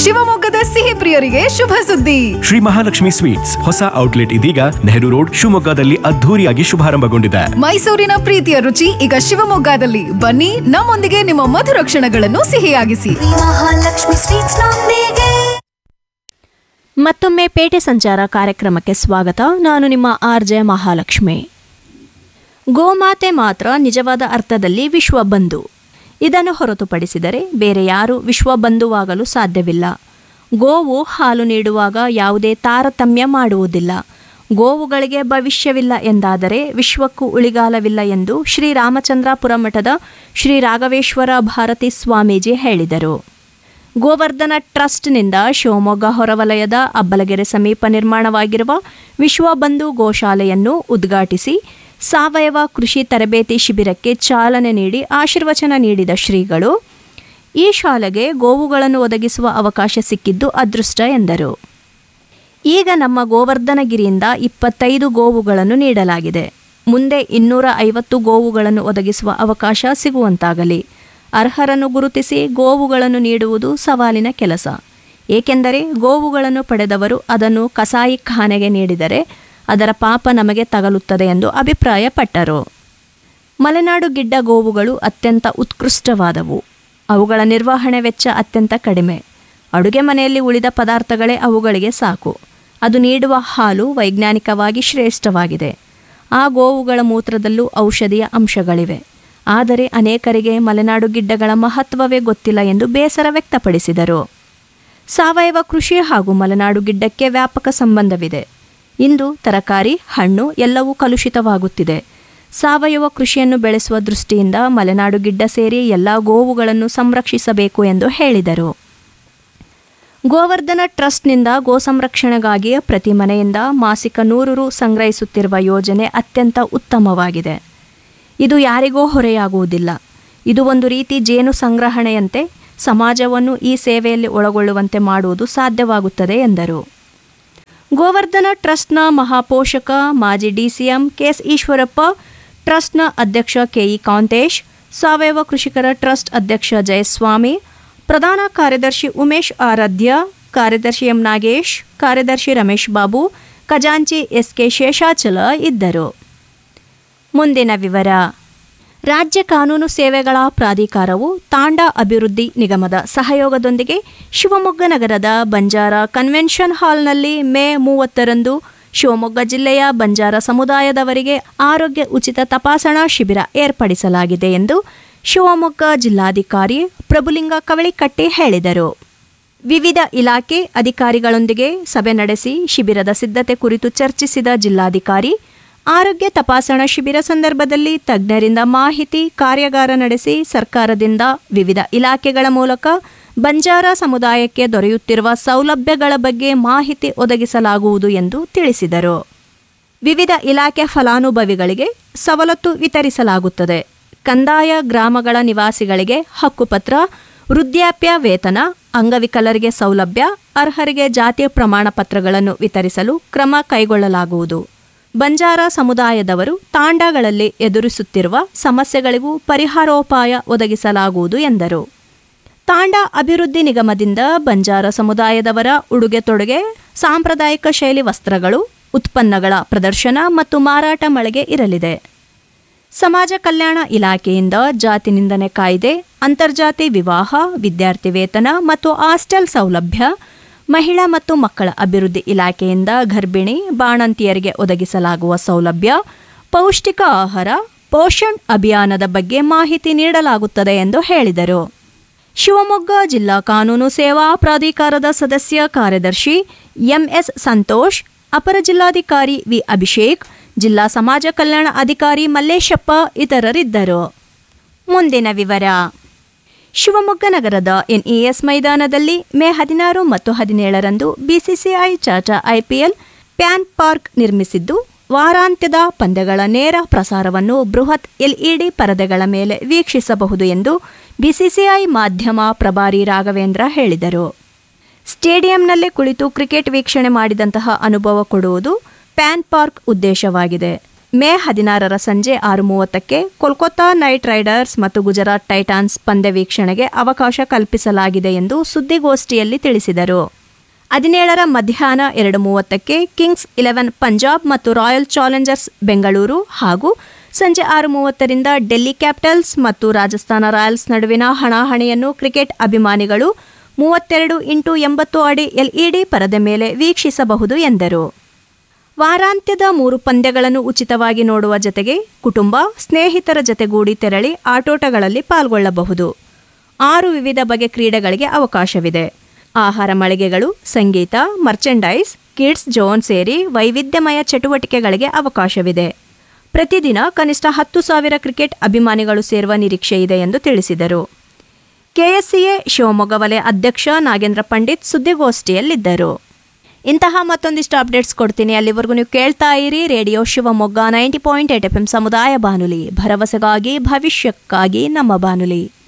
ಶಿವಮೊಗ್ಗದ ಸಿಹಿ ಪ್ರಿಯರಿಗೆ ಶುಭ ಸುದ್ದಿ ಶ್ರೀ ಮಹಾಲಕ್ಷ್ಮಿ ಸ್ವೀಟ್ಸ್ ಹೊಸ ಔಟ್ಲೆಟ್ ಇದೀಗ ನೆಹರು ರೋಡ್ ಶಿವಮೊಗ್ಗದಲ್ಲಿ ಅದ್ಧೂರಿಯಾಗಿ ಶುಭಾರಂಭಗೊಂಡಿದೆ ಮೈಸೂರಿನ ಪ್ರೀತಿಯ ರುಚಿ ಈಗ ಶಿವಮೊಗ್ಗದಲ್ಲಿ ಬನ್ನಿ ನಮ್ಮೊಂದಿಗೆ ನಿಮ್ಮ ಮಧುರ ಕ್ಷಣಗಳನ್ನು ಸಿಹಿಯಾಗಿಸಿ ಮಹಾಲಕ್ಷ್ಮಿ ಸ್ವೀಟ್ಸ್ ನೊಂದಿಗೆ ಮತ್ತೊಮ್ಮೆ ಪೇಟೆ ಸಂಚಾರ ಕಾರ್ಯಕ್ರಮಕ್ಕೆ ಸ್ವಾಗತ ನಾನು ನಿಮ್ಮ ಆರ್ ಜೆ ಮಹಾಲಕ್ಷ್ಮಿ ಗೋಮಾತೆ ಮಾತ್ರ ನಿಜವಾದ ಅರ್ಥದಲ್ಲಿ ವಿಶ್ವಬಂಧು ಇದನ್ನು ಹೊರತುಪಡಿಸಿದರೆ ಬೇರೆ ಯಾರೂ ವಿಶ್ವಬಂಧುವಾಗಲು ಸಾಧ್ಯವಿಲ್ಲ ಗೋವು ಹಾಲು ನೀಡುವಾಗ ಯಾವುದೇ ತಾರತಮ್ಯ ಮಾಡುವುದಿಲ್ಲ ಗೋವುಗಳಿಗೆ ಭವಿಷ್ಯವಿಲ್ಲ ಎಂದಾದರೆ ವಿಶ್ವಕ್ಕೂ ಉಳಿಗಾಲವಿಲ್ಲ ಎಂದು ಶ್ರೀ ರಾಮಚಂದ್ರಾಪುರ ಮಠದ ಶ್ರೀ ರಾಘವೇಶ್ವರ ಭಾರತಿ ಸ್ವಾಮೀಜಿ ಹೇಳಿದರು ಗೋವರ್ಧನ ಟ್ರಸ್ಟ್ನಿಂದ ಶಿವಮೊಗ್ಗ ಹೊರವಲಯದ ಅಬ್ಬಲಗೆರೆ ಸಮೀಪ ನಿರ್ಮಾಣವಾಗಿರುವ ವಿಶ್ವಬಂಧು ಗೋಶಾಲೆಯನ್ನು ಉದ್ಘಾಟಿಸಿ ಸಾವಯವ ಕೃಷಿ ತರಬೇತಿ ಶಿಬಿರಕ್ಕೆ ಚಾಲನೆ ನೀಡಿ ಆಶೀರ್ವಚನ ನೀಡಿದ ಶ್ರೀಗಳು ಈ ಶಾಲೆಗೆ ಗೋವುಗಳನ್ನು ಒದಗಿಸುವ ಅವಕಾಶ ಸಿಕ್ಕಿದ್ದು ಅದೃಷ್ಟ ಎಂದರು ಈಗ ನಮ್ಮ ಗೋವರ್ಧನಗಿರಿಯಿಂದ ಇಪ್ಪತ್ತೈದು ಗೋವುಗಳನ್ನು ನೀಡಲಾಗಿದೆ ಮುಂದೆ ಇನ್ನೂರ ಐವತ್ತು ಗೋವುಗಳನ್ನು ಒದಗಿಸುವ ಅವಕಾಶ ಸಿಗುವಂತಾಗಲಿ ಅರ್ಹರನ್ನು ಗುರುತಿಸಿ ಗೋವುಗಳನ್ನು ನೀಡುವುದು ಸವಾಲಿನ ಕೆಲಸ ಏಕೆಂದರೆ ಗೋವುಗಳನ್ನು ಪಡೆದವರು ಅದನ್ನು ಕಸಾಯಿಖಾನೆಗೆ ನೀಡಿದರೆ ಅದರ ಪಾಪ ನಮಗೆ ತಗಲುತ್ತದೆ ಎಂದು ಅಭಿಪ್ರಾಯಪಟ್ಟರು ಮಲೆನಾಡು ಗಿಡ್ಡ ಗೋವುಗಳು ಅತ್ಯಂತ ಉತ್ಕೃಷ್ಟವಾದವು ಅವುಗಳ ನಿರ್ವಹಣೆ ವೆಚ್ಚ ಅತ್ಯಂತ ಕಡಿಮೆ ಅಡುಗೆ ಮನೆಯಲ್ಲಿ ಉಳಿದ ಪದಾರ್ಥಗಳೇ ಅವುಗಳಿಗೆ ಸಾಕು ಅದು ನೀಡುವ ಹಾಲು ವೈಜ್ಞಾನಿಕವಾಗಿ ಶ್ರೇಷ್ಠವಾಗಿದೆ ಆ ಗೋವುಗಳ ಮೂತ್ರದಲ್ಲೂ ಔಷಧಿಯ ಅಂಶಗಳಿವೆ ಆದರೆ ಅನೇಕರಿಗೆ ಮಲೆನಾಡು ಗಿಡ್ಡಗಳ ಮಹತ್ವವೇ ಗೊತ್ತಿಲ್ಲ ಎಂದು ಬೇಸರ ವ್ಯಕ್ತಪಡಿಸಿದರು ಸಾವಯವ ಕೃಷಿ ಹಾಗೂ ಮಲೆನಾಡು ಗಿಡ್ಡಕ್ಕೆ ವ್ಯಾಪಕ ಸಂಬಂಧವಿದೆ ಇಂದು ತರಕಾರಿ ಹಣ್ಣು ಎಲ್ಲವೂ ಕಲುಷಿತವಾಗುತ್ತಿದೆ ಸಾವಯವ ಕೃಷಿಯನ್ನು ಬೆಳೆಸುವ ದೃಷ್ಟಿಯಿಂದ ಮಲೆನಾಡು ಗಿಡ್ಡ ಸೇರಿ ಎಲ್ಲ ಗೋವುಗಳನ್ನು ಸಂರಕ್ಷಿಸಬೇಕು ಎಂದು ಹೇಳಿದರು ಗೋವರ್ಧನ ಟ್ರಸ್ಟ್ನಿಂದ ಗೋ ಸಂರಕ್ಷಣೆಗಾಗಿ ಪ್ರತಿ ಮನೆಯಿಂದ ಮಾಸಿಕ ನೂರು ರು ಸಂಗ್ರಹಿಸುತ್ತಿರುವ ಯೋಜನೆ ಅತ್ಯಂತ ಉತ್ತಮವಾಗಿದೆ ಇದು ಯಾರಿಗೋ ಹೊರೆಯಾಗುವುದಿಲ್ಲ ಇದು ಒಂದು ರೀತಿ ಜೇನು ಸಂಗ್ರಹಣೆಯಂತೆ ಸಮಾಜವನ್ನು ಈ ಸೇವೆಯಲ್ಲಿ ಒಳಗೊಳ್ಳುವಂತೆ ಮಾಡುವುದು ಸಾಧ್ಯವಾಗುತ್ತದೆ ಎಂದರು ಗೋವರ್ಧನ ಟ್ರಸ್ಟ್ನ ಮಹಾಪೋಷಕ ಮಾಜಿ ಡಿಸಿಎಂ ಕೆಎಸ್ ಈಶ್ವರಪ್ಪ ಟ್ರಸ್ಟ್ನ ಅಧ್ಯಕ್ಷ ಕೆಇ ಕಾಂತೇಶ್ ಸಾವಯವ ಕೃಷಿಕರ ಟ್ರಸ್ಟ್ ಅಧ್ಯಕ್ಷ ಜಯಸ್ವಾಮಿ ಪ್ರಧಾನ ಕಾರ್ಯದರ್ಶಿ ಉಮೇಶ್ ಆರಾಧ್ಯ ಕಾರ್ಯದರ್ಶಿ ಎಂ ನಾಗೇಶ್ ಕಾರ್ಯದರ್ಶಿ ರಮೇಶ್ ಬಾಬು ಖಜಾಂಚಿ ಎಸ್ಕೆ ಶೇಷಾಚಲ ಇದ್ದರು ಮುಂದಿನ ವಿವರ ರಾಜ್ಯ ಕಾನೂನು ಸೇವೆಗಳ ಪ್ರಾಧಿಕಾರವು ತಾಂಡಾ ಅಭಿವೃದ್ಧಿ ನಿಗಮದ ಸಹಯೋಗದೊಂದಿಗೆ ಶಿವಮೊಗ್ಗ ನಗರದ ಬಂಜಾರ ಕನ್ವೆನ್ಷನ್ ಹಾಲ್ನಲ್ಲಿ ಮೇ ಮೂವತ್ತರಂದು ಶಿವಮೊಗ್ಗ ಜಿಲ್ಲೆಯ ಬಂಜಾರ ಸಮುದಾಯದವರಿಗೆ ಆರೋಗ್ಯ ಉಚಿತ ತಪಾಸಣಾ ಶಿಬಿರ ಏರ್ಪಡಿಸಲಾಗಿದೆ ಎಂದು ಶಿವಮೊಗ್ಗ ಜಿಲ್ಲಾಧಿಕಾರಿ ಪ್ರಭುಲಿಂಗ ಕವಳಿಕಟ್ಟಿ ಹೇಳಿದರು ವಿವಿಧ ಇಲಾಖೆ ಅಧಿಕಾರಿಗಳೊಂದಿಗೆ ಸಭೆ ನಡೆಸಿ ಶಿಬಿರದ ಸಿದ್ಧತೆ ಕುರಿತು ಚರ್ಚಿಸಿದ ಜಿಲ್ಲಾಧಿಕಾರಿ ಆರೋಗ್ಯ ತಪಾಸಣಾ ಶಿಬಿರ ಸಂದರ್ಭದಲ್ಲಿ ತಜ್ಞರಿಂದ ಮಾಹಿತಿ ಕಾರ್ಯಾಗಾರ ನಡೆಸಿ ಸರ್ಕಾರದಿಂದ ವಿವಿಧ ಇಲಾಖೆಗಳ ಮೂಲಕ ಬಂಜಾರ ಸಮುದಾಯಕ್ಕೆ ದೊರೆಯುತ್ತಿರುವ ಸೌಲಭ್ಯಗಳ ಬಗ್ಗೆ ಮಾಹಿತಿ ಒದಗಿಸಲಾಗುವುದು ಎಂದು ತಿಳಿಸಿದರು ವಿವಿಧ ಇಲಾಖೆ ಫಲಾನುಭವಿಗಳಿಗೆ ಸವಲತ್ತು ವಿತರಿಸಲಾಗುತ್ತದೆ ಕಂದಾಯ ಗ್ರಾಮಗಳ ನಿವಾಸಿಗಳಿಗೆ ಹಕ್ಕುಪತ್ರ ವೃದ್ಧಾಪ್ಯ ವೇತನ ಅಂಗವಿಕಲರಿಗೆ ಸೌಲಭ್ಯ ಅರ್ಹರಿಗೆ ಜಾತಿಯ ಪ್ರಮಾಣ ಪತ್ರಗಳನ್ನು ವಿತರಿಸಲು ಕ್ರಮ ಕೈಗೊಳ್ಳಲಾಗುವುದು ಬಂಜಾರ ಸಮುದಾಯದವರು ತಾಂಡಾಗಳಲ್ಲಿ ಎದುರಿಸುತ್ತಿರುವ ಸಮಸ್ಯೆಗಳಿಗೂ ಪರಿಹಾರೋಪಾಯ ಒದಗಿಸಲಾಗುವುದು ಎಂದರು ತಾಂಡ ಅಭಿವೃದ್ಧಿ ನಿಗಮದಿಂದ ಬಂಜಾರ ಸಮುದಾಯದವರ ಉಡುಗೆ ತೊಡುಗೆ ಸಾಂಪ್ರದಾಯಿಕ ಶೈಲಿ ವಸ್ತ್ರಗಳು ಉತ್ಪನ್ನಗಳ ಪ್ರದರ್ಶನ ಮತ್ತು ಮಾರಾಟ ಮಳಿಗೆ ಇರಲಿದೆ ಸಮಾಜ ಕಲ್ಯಾಣ ಇಲಾಖೆಯಿಂದ ಜಾತಿ ನಿಂದನೆ ಕಾಯ್ದೆ ಅಂತರ್ಜಾತಿ ವಿವಾಹ ವಿದ್ಯಾರ್ಥಿ ವೇತನ ಮತ್ತು ಹಾಸ್ಟೆಲ್ ಸೌಲಭ್ಯ ಮಹಿಳಾ ಮತ್ತು ಮಕ್ಕಳ ಅಭಿವೃದ್ಧಿ ಇಲಾಖೆಯಿಂದ ಗರ್ಭಿಣಿ ಬಾಣಂತಿಯರಿಗೆ ಒದಗಿಸಲಾಗುವ ಸೌಲಭ್ಯ ಪೌಷ್ಟಿಕ ಆಹಾರ ಪೋಷಣ್ ಅಭಿಯಾನದ ಬಗ್ಗೆ ಮಾಹಿತಿ ನೀಡಲಾಗುತ್ತದೆ ಎಂದು ಹೇಳಿದರು ಶಿವಮೊಗ್ಗ ಜಿಲ್ಲಾ ಕಾನೂನು ಸೇವಾ ಪ್ರಾಧಿಕಾರದ ಸದಸ್ಯ ಕಾರ್ಯದರ್ಶಿ ಎಂಎಸ್ ಸಂತೋಷ್ ಅಪರ ಜಿಲ್ಲಾಧಿಕಾರಿ ವಿ ಅಭಿಷೇಕ್ ಜಿಲ್ಲಾ ಸಮಾಜ ಕಲ್ಯಾಣ ಅಧಿಕಾರಿ ಮಲ್ಲೇಶಪ್ಪ ಇತರರಿದ್ದರು ಮುಂದಿನ ವಿವರ ಶಿವಮೊಗ್ಗ ನಗರದ ಎನ್ಇಎಸ್ ಮೈದಾನದಲ್ಲಿ ಮೇ ಹದಿನಾರು ಮತ್ತು ಹದಿನೇಳರಂದು ಬಿಸಿಸಿಐ ಚಾಟಾ ಐಪಿಎಲ್ ಪ್ಯಾನ್ ಪಾರ್ಕ್ ನಿರ್ಮಿಸಿದ್ದು ವಾರಾಂತ್ಯದ ಪಂದ್ಯಗಳ ನೇರ ಪ್ರಸಾರವನ್ನು ಬೃಹತ್ ಎಲ್ಇಡಿ ಪರದೆಗಳ ಮೇಲೆ ವೀಕ್ಷಿಸಬಹುದು ಎಂದು ಬಿಸಿಸಿಐ ಮಾಧ್ಯಮ ಪ್ರಭಾರಿ ರಾಘವೇಂದ್ರ ಹೇಳಿದರು ಸ್ಟೇಡಿಯಂನಲ್ಲೇ ಕುಳಿತು ಕ್ರಿಕೆಟ್ ವೀಕ್ಷಣೆ ಮಾಡಿದಂತಹ ಅನುಭವ ಕೊಡುವುದು ಪ್ಯಾನ್ ಪಾರ್ಕ್ ಉದ್ದೇಶವಾಗಿದೆ ಮೇ ಹದಿನಾರರ ಸಂಜೆ ಆರು ಮೂವತ್ತಕ್ಕೆ ಕೋಲ್ಕತ್ತಾ ನೈಟ್ ರೈಡರ್ಸ್ ಮತ್ತು ಗುಜರಾತ್ ಟೈಟಾನ್ಸ್ ಪಂದ್ಯ ವೀಕ್ಷಣೆಗೆ ಅವಕಾಶ ಕಲ್ಪಿಸಲಾಗಿದೆ ಎಂದು ಸುದ್ದಿಗೋಷ್ಠಿಯಲ್ಲಿ ತಿಳಿಸಿದರು ಹದಿನೇಳರ ಮಧ್ಯಾಹ್ನ ಎರಡು ಮೂವತ್ತಕ್ಕೆ ಕಿಂಗ್ಸ್ ಇಲೆವೆನ್ ಪಂಜಾಬ್ ಮತ್ತು ರಾಯಲ್ ಚಾಲೆಂಜರ್ಸ್ ಬೆಂಗಳೂರು ಹಾಗೂ ಸಂಜೆ ಆರು ಮೂವತ್ತರಿಂದ ಡೆಲ್ಲಿ ಕ್ಯಾಪಿಟಲ್ಸ್ ಮತ್ತು ರಾಜಸ್ಥಾನ ರಾಯಲ್ಸ್ ನಡುವಿನ ಹಣಾಹಣಿಯನ್ನು ಕ್ರಿಕೆಟ್ ಅಭಿಮಾನಿಗಳು ಮೂವತ್ತೆರಡು ಇಂಟು ಎಂಬತ್ತು ಅಡಿ ಎಲ್ಇಡಿ ಪರದೆ ಮೇಲೆ ವೀಕ್ಷಿಸಬಹುದು ಎಂದರು ವಾರಾಂತ್ಯದ ಮೂರು ಪಂದ್ಯಗಳನ್ನು ಉಚಿತವಾಗಿ ನೋಡುವ ಜತೆಗೆ ಕುಟುಂಬ ಸ್ನೇಹಿತರ ಜತೆಗೂಡಿ ತೆರಳಿ ಆಟೋಟಗಳಲ್ಲಿ ಪಾಲ್ಗೊಳ್ಳಬಹುದು ಆರು ವಿವಿಧ ಬಗೆ ಕ್ರೀಡೆಗಳಿಗೆ ಅವಕಾಶವಿದೆ ಆಹಾರ ಮಳಿಗೆಗಳು ಸಂಗೀತ ಮರ್ಚೆಂಡೈಸ್ ಕಿಡ್ಸ್ ಜೋನ್ ಸೇರಿ ವೈವಿಧ್ಯಮಯ ಚಟುವಟಿಕೆಗಳಿಗೆ ಅವಕಾಶವಿದೆ ಪ್ರತಿದಿನ ಕನಿಷ್ಠ ಹತ್ತು ಸಾವಿರ ಕ್ರಿಕೆಟ್ ಅಭಿಮಾನಿಗಳು ಸೇರುವ ನಿರೀಕ್ಷೆ ಇದೆ ಎಂದು ತಿಳಿಸಿದರು ಕೆಎಸ್ಸಿಎ ಶಿವಮೊಗ್ಗ ವಲಯ ಅಧ್ಯಕ್ಷ ನಾಗೇಂದ್ರ ಪಂಡಿತ್ ಸುದ್ದಿಗೋಷ್ಠಿಯಲ್ಲಿದ್ದರು ಇಂತಹ ಮತ್ತೊಂದಿಷ್ಟು ಅಪ್ಡೇಟ್ಸ್ ಕೊಡ್ತೀನಿ ಅಲ್ಲಿವರೆಗೂ ನೀವು ಕೇಳ್ತಾ ಇರಿ radio Shivamogga ninety point eight F M ಸಮುದಾಯ ಬಾನುಲಿ ಭರವಸೆಗಾಗಿ ಭವಿಷ್ಯಕ್ಕಾಗಿ ನಮ್ಮ ಬಾನುಲಿ